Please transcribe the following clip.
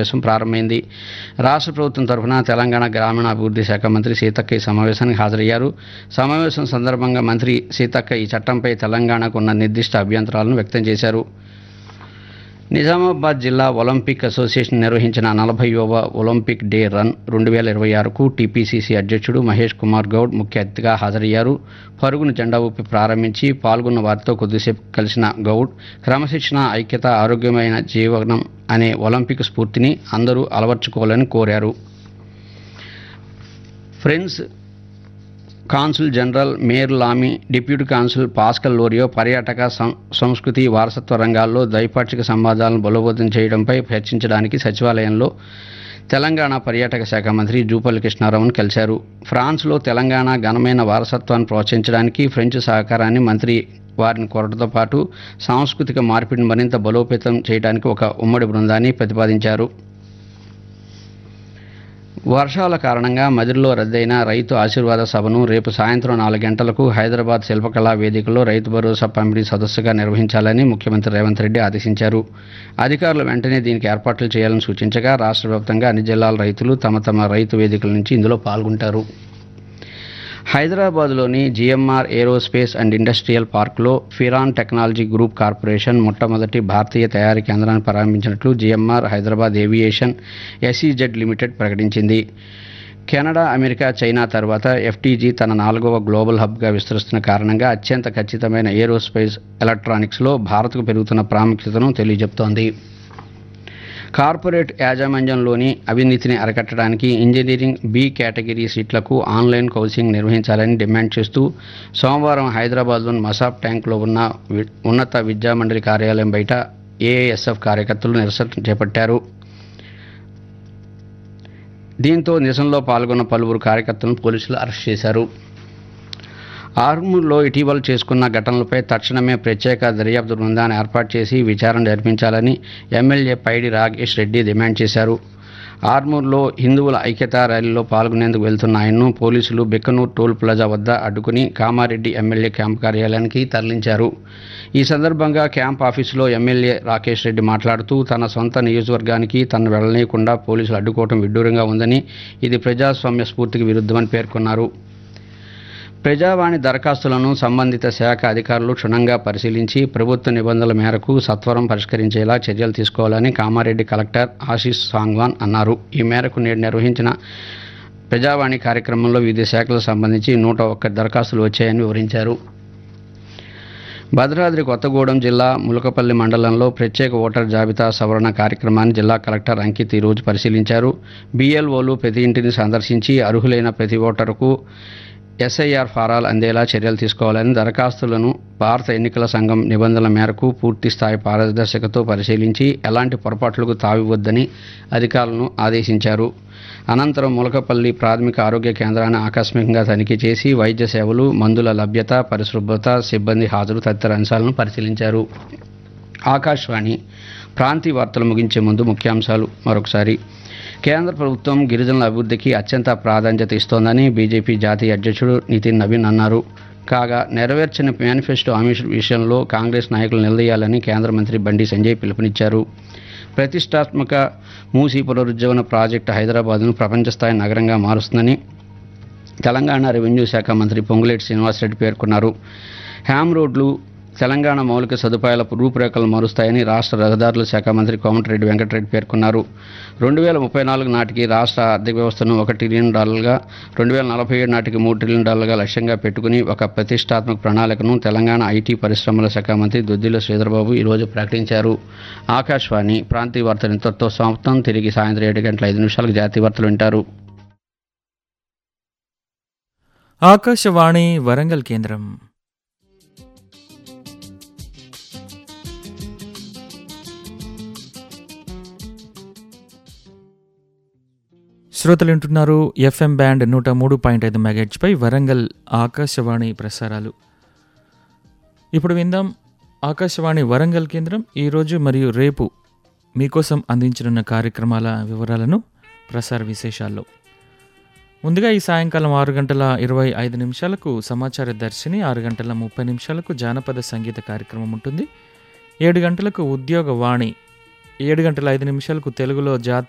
సమావేశం ప్రారంభమైంది రాష్ట్ర ప్రభుత్వం తరఫున తెలంగాణ గ్రామీణాభివృద్ధి శాఖ మంత్రి సీతక్క ఈ సమావేశానికి హాజరయ్యారు సమావేశం సందర్భంగా మంత్రి సీతక్క ఈ చట్టంపై తెలంగాణకు ఉన్న నిర్దిష్ట అభ్యంతరాలను వ్యక్తం చేశారు నిజామాబాద్ జిల్లా ఒలింపిక్ అసోసియేషన్ నిర్వహించిన నలభైవ ఒలింపిక్ డే రన్ రెండు వేల ఇరవై ఆరుకు టీపీసీసీ అధ్యక్షుడు మహేష్ కుమార్ గౌడ్ ముఖ్య అతిథిగా హాజరయ్యారు పరుగును జెండా ఊపి ప్రారంభించి పాల్గొన్న వారితో కొద్దిసేపు కలిసిన గౌడ్ క్రమశిక్షణ ఐక్యత ఆరోగ్యమైన జీవనం అనే ఒలింపిక్ స్ఫూర్తిని అందరూ అలవర్చుకోవాలని కోరారు ఫ్రెండ్స్ కాన్సుల్ జనరల్ మేర్ లామి డిప్యూటీ కాన్సుల్ పాస్కల్ లోరియో పర్యాటక సం- సంస్కృతి వారసత్వ రంగాల్లో ద్వైపాక్షిక సంబంధాలను బలోపేతం చేయడంపై చర్చించడానికి సచివాలయంలో తెలంగాణ పర్యాటక శాఖ మంత్రి జూపల్లి కృష్ణారావును కలిశారు ఫ్రాన్స్లో తెలంగాణ ఘనమైన వారసత్వాన్ని ప్రోత్సహించడానికి ఫ్రెంచ్ సహకారాన్ని మంత్రి వారిని కోరడంతో పాటు సాంస్కృతిక మార్పిడిని మరింత బలోపేతం చేయడానికి ఒక ఉమ్మడి బృందాన్ని ప్రతిపాదించారు వర్షాల కారణంగా మదిరిలో రద్దయిన రైతు ఆశీర్వాద సభను రేపు సాయంత్రం నాలుగు గంటలకు హైదరాబాద్ శిల్పకళా వేదికలో రైతు భరోసా పంపిణీ సదస్సుగా నిర్వహించాలని ముఖ్యమంత్రి రేవంత్ రెడ్డి ఆదేశించారు అధికారులు వెంటనే దీనికి ఏర్పాట్లు చేయాలని సూచించగా రాష్ట్ర వ్యాప్తంగా అన్ని జిల్లాల రైతులు తమ తమ రైతు వేదికల నుంచి ఇందులో పాల్గొంటారు హైదరాబాద్లోని జిఎంఆర్ ఏరోస్పేస్ అండ్ ఇండస్ట్రియల్ పార్క్లో ఫిరాన్ టెక్నాలజీ గ్రూప్ కార్పొరేషన్ మొట్టమొదటి భారతీయ తయారీ కేంద్రాన్ని ప్రారంభించినట్లు G M R Hyderabad aviation S E Z limited ప్రకటించింది కెనడా అమెరికా చైనా తర్వాత ఎఫ్టీజీ తన నాలుగవ గ్లోబల్ హబ్గా విస్తరిస్తున్న కారణంగా అత్యంత ఖచ్చితమైన ఏరోస్పేస్ ఎలక్ట్రానిక్స్లో భారత్కు పెరుగుతున్న ప్రాముఖ్యతను తెలియజెప్తోంది కార్పొరేట్ యాజమాన్యంలోని అవినీతిని అరికట్టడానికి ఇంజనీరింగ్ బి కేటగిరీ సీట్లకు ఆన్లైన్ కౌన్సిలింగ్ నిర్వహించాలని డిమాండ్ చేస్తూ సోమవారం హైదరాబాద్లోని మసాబ్ ట్యాంక్లో ఉన్న వి- ఉన్నత విద్యామండలి కార్యాలయం బయట ఏఎస్ఎఫ్ కార్యకర్తలు నిరసన చేపట్టారు దీంతో నిరసనలో పాల్గొన్న పలువురు కార్యకర్తలను పోలీసులు అరెస్ట్ చేశారు ఆర్మూర్లో ఇటీవల చేసుకున్న ఘటనలపై తక్షణమే ప్రత్యేక దర్యాప్తు బృందాన్ని ఏర్పాటు చేసి విచారణ జరిపించాలని ఎమ్మెల్యే పైడి రాగేష్ రెడ్డి డిమాండ్ చేశారు ఆర్మూర్లో హిందువుల ఐక్యతా ర్యాలీలో పాల్గొనేందుకు వెళ్తున్న ఆయన్ను పోలీసులు బిక్కనూర్ టోల్ ప్లాజా వద్ద అడ్డుకుని కామారెడ్డి ఎమ్మెల్యే క్యాంప్ కార్యాలయానికి తరలించారు ఈ సందర్భంగా క్యాంప్ ఆఫీసులో ఎమ్మెల్యే రాకేష్ రెడ్డి మాట్లాడుతూ తన సొంత నియోజకవర్గానికి తనను వెళ్ళనీయకుండా పోలీసులు అడ్డుకోవడం విడ్డూరంగా ఉందని ఇది ప్రజాస్వామ్య స్ఫూర్తికి విరుద్ధమని పేర్కొన్నారు ప్రజావాణి దరఖాస్తులను సంబంధిత శాఖ అధికారులు క్షుణ్ణంగా పరిశీలించి ప్రభుత్వ నిబంధనల మేరకు సత్వరం పరిష్కరించేలా చర్యలు తీసుకోవాలని కామారెడ్డి కలెక్టర్ ఆశీష్ సాంగ్వాన్ అన్నారు ఈ మేరకు నేడు నిర్వహించిన ప్రజావాణి కార్యక్రమంలో వివిధ శాఖలకు సంబంధించి నూట ఒక్క దరఖాస్తులు వచ్చాయని వివరించారు భద్రాద్రి కొత్తగూడెం జిల్లా ములకపల్లి మండలంలో ప్రత్యేక ఓటర్ జాబితా సవరణ కార్యక్రమాన్ని జిల్లా కలెక్టర్ అంకిత్ ఈరోజు పరిశీలించారు బీఎల్ఓలు ప్రతి ఇంటిని సందర్శించి అర్హులైన ప్రతి ఓటరుకు ఎస్ఐఆర్ ఫారాలు అందేలా చర్యలు తీసుకోవాలని దరఖాస్తులను భారత ఎన్నికల సంఘం నిబంధనల మేరకు పూర్తి స్థాయి పారదర్శకతో పరిశీలించి ఎలాంటి పొరపాట్లకు తావివద్దని అధికారులను ఆదేశించారు అనంతరం ములకపల్లి ప్రాథమిక ఆరోగ్య కేంద్రాన్ని ఆకస్మికంగా తనిఖీ చేసి వైద్య సేవలు మందుల లభ్యత పరిశుభ్రత సిబ్బంది హాజరు తదితర అంశాలను పరిశీలించారు ఆకాశవాణి ప్రాంతీయ వార్తలు ముగించే ముందు ముఖ్యాంశాలు మరొకసారి కేంద్ర ప్రభుత్వం గిరిజనుల అభివృద్ధికి అత్యంత ప్రాధాన్యత ఇస్తోందని బీజేపీ జాతీయ అధ్యక్షుడు నితిన్ నవీన్ అన్నారు కాగా నెరవేర్చిన మేనిఫెస్టో హామీ విషయంలో కాంగ్రెస్ నాయకులు నిలదీయాలని కేంద్ర మంత్రి బండి సంజయ్ పిలుపునిచ్చారు ప్రతిష్టాత్మక మూసీ పునరుజ్జీవన ప్రాజెక్టు హైదరాబాద్ను ప్రపంచ స్థాయి నగరంగా మారుస్తుందని తెలంగాణ రెవెన్యూ శాఖ మంత్రి పొంగులేటి శ్రీనివాసరెడ్డి పేర్కొన్నారు హ్యామ్ రోడ్లు తెలంగాణ మౌలిక సదుపాయాల రూపురేఖలు మారుస్తాయని రాష్ట్ర రహదారుల శాఖ మంత్రి కోమటిరెడ్డి వెంకటరెడ్డి పేర్కొన్నారు రెండు వేల ముప్పై నాలుగు నాటికి రాష్ట్ర ఆర్థిక వ్యవస్థను ఒక ట్రిలియన్ డాలర్గా రెండు వేల నలభై ఏడు నాటికి మూడు ట్రిలియన్ డాలర్గా లక్ష్యంగా పెట్టుకుని ఒక ప్రతిష్టాత్మక ప్రణాళికను తెలంగాణ ఐటీ పరిశ్రమల శాఖ మంత్రి దొద్దిల శ్రీధర్బాబు ఈరోజు ప్రకటించారు ఆకాశవాణి ప్రాంతీయ వార్తలు ఇంతటితో సమాప్తం తిరిగి సాయంత్రం ఏడు గంటల ఐదు నిమిషాలకు జాతీయ వార్తలు వింటారు ఆకాశవాణి వరంగల్ కేంద్రం శ్రోతలు వింటున్నారు ఎఫ్ఎం బ్యాండ్ నూట మూడు పాయింట్ ఐదు మెగాహెచ్పై వరంగల్ ఆకాశవాణి ప్రసారాలు ఇప్పుడు విందాం ఆకాశవాణి వరంగల్ కేంద్రం ఈరోజు మరియు రేపు మీకోసం అందించనున్న కార్యక్రమాల వివరాలను ప్రసార విశేషాల్లో ముందుగా ఈ సాయంకాలం ఆరు గంటల ఇరవై ఐదు నిమిషాలకు సమాచార దర్శిని ఆరు గంటల ముప్పై నిమిషాలకు జానపద సంగీత కార్యక్రమం ఉంటుంది ఏడు గంటలకు ఉద్యోగ వాణి ఏడు గంటల ఐదు నిమిషాలకు తెలుగులో జాతీయ